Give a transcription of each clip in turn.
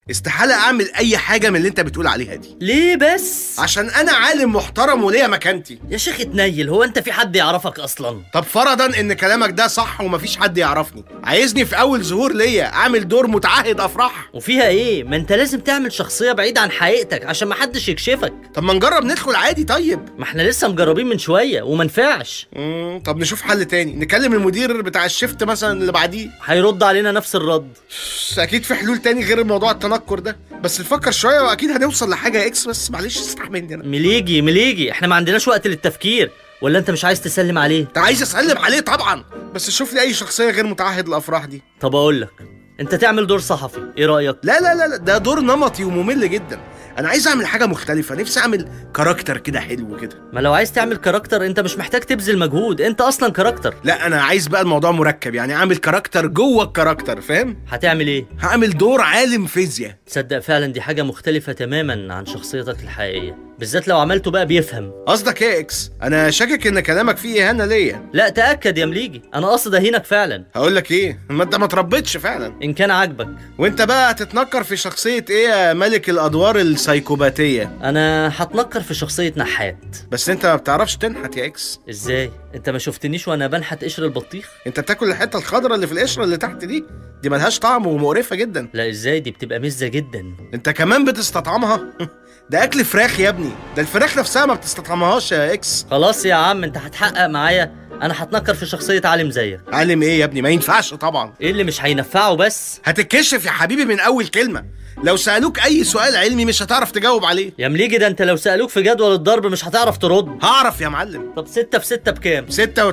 استحالة اعمل اي حاجة من اللي انت بتقول عليها دي ليه بس عشان انا عالم محترم وليا مكانتي يا شيخ اتنيل هو انت في حد يعرفك اصلا طب فرضا ان كلامك ده صح ومفيش حد يعرفني عايزني في اول ظهور ليا اعمل دور متعهد افراح وفيها ايه ما انت لازم تعمل شخصيه بعيده عن حقيقتك عشان ما حدش يكشفك طب ما نجرب ندخل عادي طيب ما احنا لسه مجربين من شويه وما نفعش مم، طب نشوف حل تاني نكلم المدير بتاع الشفت مثلا اللي بعديه هيرد علينا نفس الرد بس اكيد في حلول تاني غير موضوع التنكر ده بس نفكر شويه واكيد هنوصل لحاجه يا اكس بس معلش استحملني انا مليجي مليجي احنا ما عندناش وقت للتفكير ولا انت مش عايز تسلم عليه انت عايز اسلم عليه طبعا بس شوف لي اي شخصيه غير متعهد الافراح دي طب اقول لك انت تعمل دور صحفي ايه رايك لا لا لا لا، ده دور نمطي وممل جدا انا عايز اعمل حاجه مختلفه نفسي اعمل كاركتر كده حلو كده ما لو عايز تعمل كاركتر انت مش محتاج تبذل مجهود انت اصلا كاركتر لا انا عايز بقى الموضوع مركب يعني اعمل كاركتر جوه الكاركتر فاهم هتعمل ايه هعمل دور عالم فيزياء تصدق فعلا دي حاجه مختلفه تماما عن شخصيتك الحقيقيه بالذات لو عملته بقى بيفهم قصدك ايه يا اكس انا شاكك ان كلامك فيه اهانه ليا لا تاكد يا مليجي انا قصد اهينك فعلا هقول لك ايه ما انت ما تربيتش فعلا ان كان عاجبك وانت بقى هتتنكر في شخصيه ايه يا ملك الادوار السايكوباتيه انا هتنكر في شخصيه نحات بس انت ما بتعرفش تنحت يا اكس ازاي انت ما شفتنيش وانا بنحت قشر البطيخ انت بتاكل الحته الخضراء اللي في القشره اللي تحت دي دي ملهاش طعم ومقرفه جدا لا ازاي دي بتبقى مزه جدا انت كمان بتستطعمها ده اكل فراخ يا ابني ده الفراخ نفسها ما بتستطعمهاش يا اكس خلاص يا عم انت هتحقق معايا انا هتنكر في شخصيه عالم زيك عالم ايه يا ابني ما ينفعش طبعا ايه اللي مش هينفعه بس هتتكشف يا حبيبي من اول كلمه لو سالوك اي سؤال علمي مش هتعرف تجاوب عليه يا مليجي ده انت لو سالوك في جدول الضرب مش هتعرف ترد هعرف يا معلم طب ستة في ستة بكام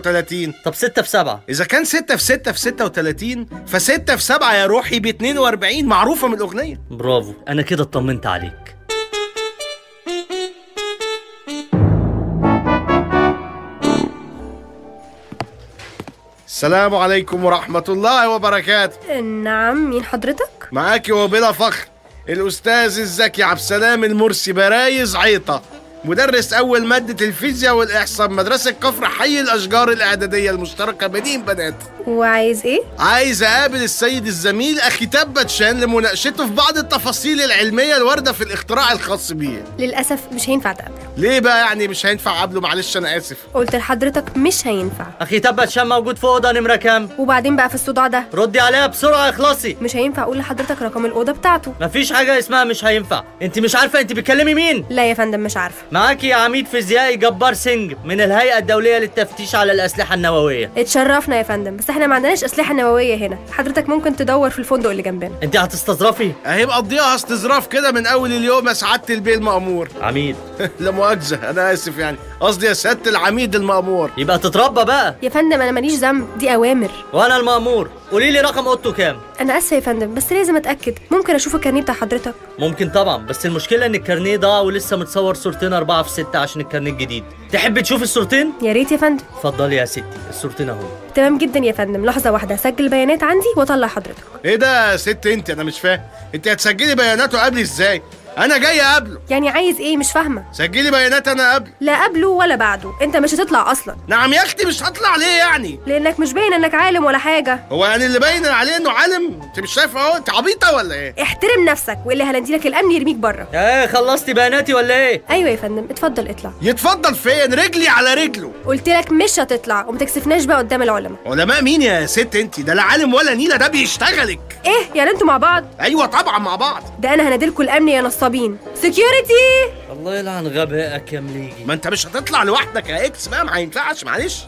36 طب ستة في سبعة إذا كان 6 في 6 في 36 ف6 في 7 يا روحي ب 42 معروفة من الأغنية برافو انا كده اطمنت عليك السلام عليكم ورحمة الله وبركاته نعم مين حضرتك؟ معاكي وبلا فخر الأستاذ الزكي عبد السلام المرسي برايز عيطة مدرس أول مادة الفيزياء والإحصاء بمدرسة كفر حي الأشجار الإعدادية المشتركة بنين بنات وعايز ايه؟ عايز أقابل السيد الزميل أخي تبت شان لمناقشته في بعض التفاصيل العلمية الواردة في الاختراع الخاص بيه للأسف مش هينفع تقابله ليه بقى يعني مش هينفع قبله معلش أنا آسف قلت لحضرتك مش هينفع اخي تبت شام موجود في اوضه نمره كام وبعدين بقى في الصداع ده ردي عليها بسرعه اخلصي مش هينفع اقول لحضرتك رقم الأوضة بتاعته مفيش حاجه اسمها مش هينفع انت مش عارفه انت بتكلمي مين لا يا فندم مش عارفة معاكي يا عميد فيزيائي جبار سينج من الهيئه الدوليه للتفتيش على الاسلحه النوويه اتشرفنا يا فندم بس احنا ما عندناش أسلحة نووية هنا حضرتك ممكن تدور في الفندق اللي جنبنا انت هتستظرفي أهي مقضيها استظراف كده من أول اليوم يا سعادة البيه المأمور عميد لا مؤاخذة أنا آسف يعني قصدي يا سيادة العميد المأمور يبقى تتربى بقى يا فندم أنا ماليش ذنب دي أوامر وانا المامور قولي لي رقم اوضته كام أنا آسفة يا فندم بس لازم أتأكد ممكن أشوف الكارنيه بتاع حضرتك ممكن طبعا بس المشكله ان الكارنيه ضاع ولسه متصور صورتين أربعة في ستة عشان الكارنيه الجديد تحب تشوف الصورتين يا ريت يا فندم اتفضلي يا ستي الصورتين اهو تمام جدا يا فندم لحظة واحدة هسجل البيانات عندي وأطلع حضرتك إيه ده يا ست أنت أنا مش فاهم أنت هتسجلي بياناته قبلي إزاي؟ أنا جاي قبله يعني عايز إيه مش فاهمة سجلي بيانات أنا قبل لا قبله ولا بعده أنت مش هتطلع أصلا نعم يا أختي مش هطلع ليه يعني؟ لأنك مش باين إنك عالم ولا حاجة هو يعني اللي باين عليه إنه عالم؟ أنت مش شايفة أهو أنت عبيطة ولا إيه؟ احترم نفسك واللي هنديلك الأمن يرميك بره ايه خلصتي بياناتي ولا ايه أيوة يا فندم اتفضل اطلع يتفضل فين؟ رجلي على رجله قلت لك مش هتطلع وما تكسفناش بقى قدام العلماء علماء مين يا ست أنت؟ ده لا عالم ولا نيلة ده بيشتغلك ايه يعني انتوا مع بعض أيوة طبعا مع بعض ده انا هنادلكوا الامن يا نصابين سكيورتي الله يلعن غبائك يا مليجي ما أنت مش هتطلع لوحدك يا إكس بقى ما ينفعش معلش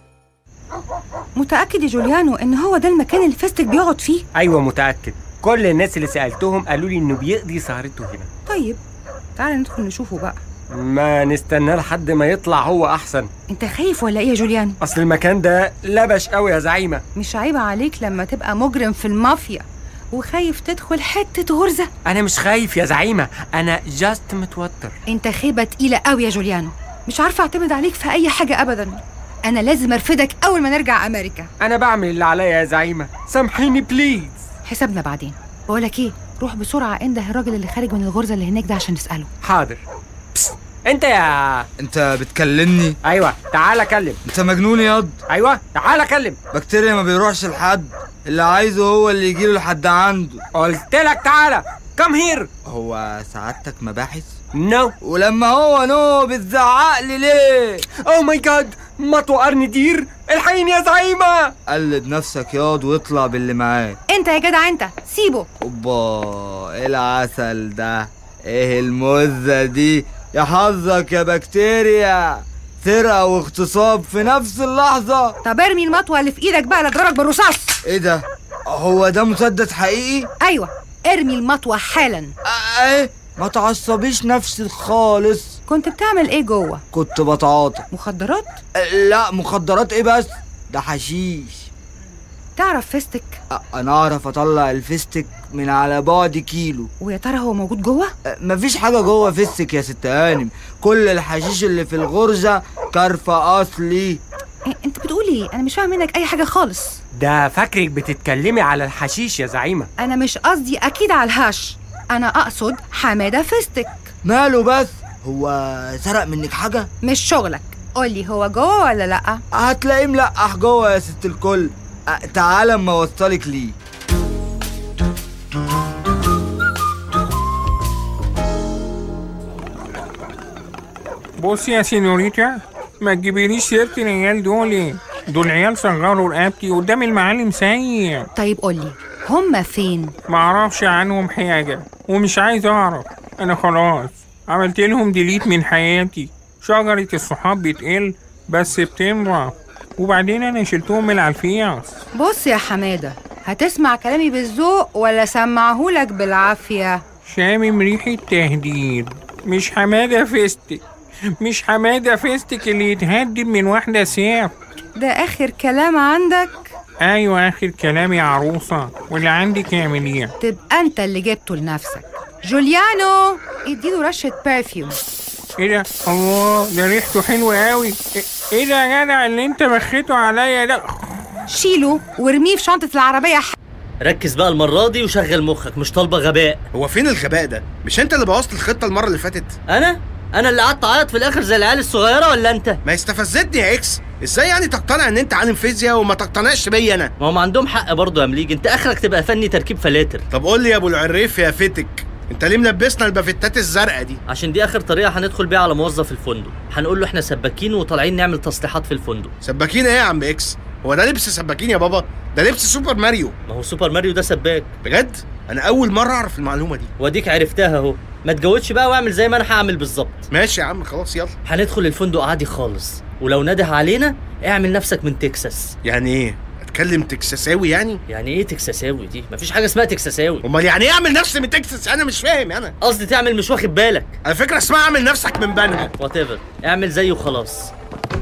متأكد يا جوليانو إن هو ده المكان اللي فاستك بيقعد فيه؟ ايوه متاكد كل الناس اللي سالتهم قالوا لي انه بيقضي سهرته هنا طيب تعالى ندخل نشوفه بقى ما نستناه لحد ما يطلع هو احسن أنت خايف ولا إيه يا جوليانو؟ اصل المكان ده لبش قوي يا زعيمه مش عيب عليك لما تبقى مجرم في المافيا وخايف تدخل حتة غرزة انا مش خايف يا زعيمه انا جاست متوتر أنت خيبة تقيلة قوي يا جوليانو مش عارفة أعتمد عليك في أي حاجة أبدا أنا لازم أرفدك أول ما نرجع أمريكا انا بعمل اللي عليا يا زعيمه سامحيني بليز حسابنا بعدين بقولك إيه روح بسرعة انده الراجل اللي خارج من الغرزة اللي هناك ده عشان نسأله حاضر بس. انت يا انت بتكلمني ايوه تعالى كلم انت مجنون ياض ايوه تعالى كلم بكتيريا ما بيروحش لحد اللي عايزه هو اللي يجيله لحد عنده قلت لك تعالى كم هير هو سعادتك مباحث نو ولما هو نو بتزعق لي ليه اوه ماي جاد مطوى قرن دير الحقيني يا زعيمة قلد نفسك ياض واطلع باللي معاك انت يا جدع انت سيبه اوبا ايه العسل ده ايه المزة دي يا حظك يا بكتيريا سرقة واغتصاب في نفس اللحظة طب ارمي المطوه اللي في ايدك بقى لاضربك بالرصاص ايه ده هو ده مسدس حقيقي ايوه ارمي المطوه حالا آه، ايه ما تعصبيش نفسي خالص كنت بتعمل ايه جوه كنت بتعاطى مخدرات آه، لا مخدرات ايه بس ده حشيش تعرف فيستك آه، انا اعرف اطلع الفستك من على بعد كيلو ويا ترى هو موجود جوه آه، مفيش حاجة جوه فستك يا ست هانم كل الحشيش اللي في الغرزة كرفة اصلي إيه انت بتقول ايه انا مش فاهم منك اي حاجه خالص ده فاكرك بتتكلمي على الحشيش يا زعيمة انا مش قصدي اكيد على الهاش انا اقصد حماده فيستك ماله بس هو سرق منك حاجة مش شغلك قولي هو جوه ولا لا هتلاقيه ملقح جوه يا ست الكل آه، تعالى اما اوصلك ليه بصي يا سينوريتا ما تجيبيليش سيرة العيال دول دول عيال صغروا رقبتي قدام المعلم سيء طيب قولي هما فين معرفش عنهم حاجة ومش عايز أعرف أنا خلاص عملت لهم ديليت من حياتي شجرة الصحاب بتقل بس بتنضف وبعدين أنا شلتهم من على الفيس بص يا حماده هتسمع كلامي بالذوق ولا سمعهولك بالعافيه شامم ريحة تهديد مش حمادة فيستك مش حمادة فيستك اللي يتهدد من واحدة سيف ده اخر كلام عندك أيوة آخر كلامي يا عروسة واللي عندك اعمل إيه تبقى انت اللي جبته لنفسك جوليانو اديله رشه برفيوم ايه ده الله ده ريحته حلوة قوي إيه- ايه ده يا جدع اللي انت بخيته عليا ده شيله وارميه في شنطه العربيه ركز بقى المرة دي وشغل مخك مش طالبة غباء هو فين الغباء ده مش انت اللي بوظت الخطه المره اللي فاتت أنا؟ أنا اللي قعدت أعيط في الآخر زي العيال الصغيرة ولا أنت؟ ما استفزتني يا اكس ازاي يعني تقتنع ان انت عالم فيزياء وما تقتنعش بيا انا ما هم عندهم حق برضه يا مليج أنت آخرك تبقى فني تركيب فلاتر طب قول لي يا ابو العريف يا فتك انت ليه ملبسنا البافتات الزرقاء دي عشان دي آخر طريقة هندخل بيها على موظف الفندق هنقول له إحنا سباكين وطالعين نعمل تصليحات في الفندق سباكين ايه يا عم اكس هو ده لبس سباكين يا بابا ده لبس سوبر ماريو ما هو سوبر ماريو ده سباك بجد انا اول مره اعرف المعلومه دي واديك عرفتها اهو ما تجودش بقى واعمل زي ما انا هعمل بالظبط ماشي يا عم خلاص يلا هندخل الفندق عادي خالص ولو نده علينا اعمل نفسك من تكساس يعني ايه اتكلم تكساساوي يعني يعني ايه تكساساوي دي مفيش حاجه اسمها تكساساوي امال يعني ايه اعمل نفسي من تكساس انا مش فاهم انا قصدي تعمل مش واخد بالك على فكره اسمها اعمل نفسك من بنها وات اعمل زيه وخلاص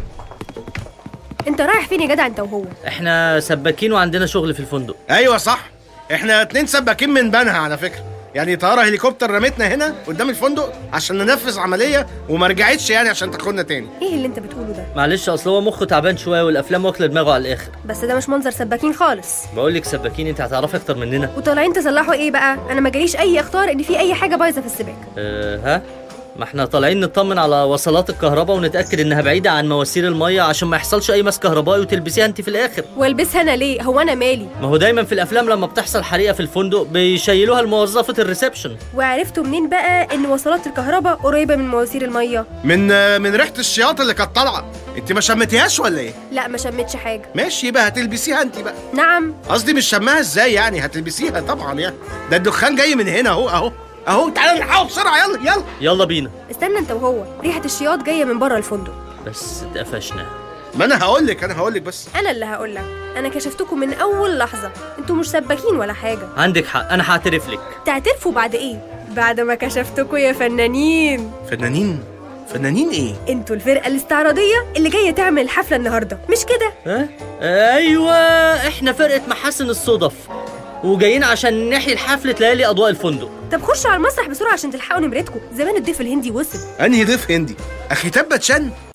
انت رايح فين يا جدع انت وهو احنا سباكين وعندنا شغل في الفندق ايوه صح احنا اتنين سباكين من بنها على فكره يعني طياره هليكوبتر رمتنا هنا قدام الفندق عشان ننفذ عمليه وما رجعتش يعني عشان تاخدنا تاني ايه اللي انت بتقوله ده معلش اصل هو مخه تعبان شويه والافلام واكله دماغه على الاخر بس ده مش منظر سباكين خالص بقول لك سباكين انت هتعرفي اكتر مننا وطالعين تصلحوا ايه بقى انا ما جاليش اي اخطار ان في اي حاجه بايظه في السباك أه ها ما احنا طالعين نطمن على وصلات الكهرباء ونتاكد انها بعيده عن مواسير الميه عشان ما يحصلش اي مس كهربائي وتلبسيها انت في الاخر والبسها انا ليه هو انا مالي ما هو دايما في الافلام لما بتحصل حريقه في الفندق بيشيلوها لموظفه الريسبشن وعرفتوا منين بقى ان وصلات الكهرباء قريبه من مواسير الميه من من ريحه الشياط اللي كانت طالعه انت ما شمتيهاش ولا ايه لا ما شمتش حاجه ماشي يبقى هتلبسيها انت بقى نعم قصدي مش شماها ازاي يعني هتلبسيها طبعا يعني ده الدخان جاي من هنا اهو اهو اهو تعالى نلحقه بسرعه يلا يلا يلا بينا استنى انت وهو ريحه الشياط جايه من بره الفندق بس اتقفشنا ما انا هقول لك انا هقول لك بس انا اللي هقول لك انا كشفتكم من اول لحظه انتوا مش سباكين ولا حاجه عندك حق انا هعترف لك تعترفوا بعد ايه بعد ما كشفتكم يا فنانين فنانين فنانين ايه انتوا الفرقه الاستعراضيه اللي جايه تعمل الحفله النهارده مش كده ها ايوه احنا فرقه محاسن الصدف وجايين عشان نحيي الحفله ليالي اضواء الفندق طب خشوا على المسرح بسرعه عشان تلحقوا نمرتكم زمان الضيف الهندي وصل انهي ضيف هندي اخي تبت شن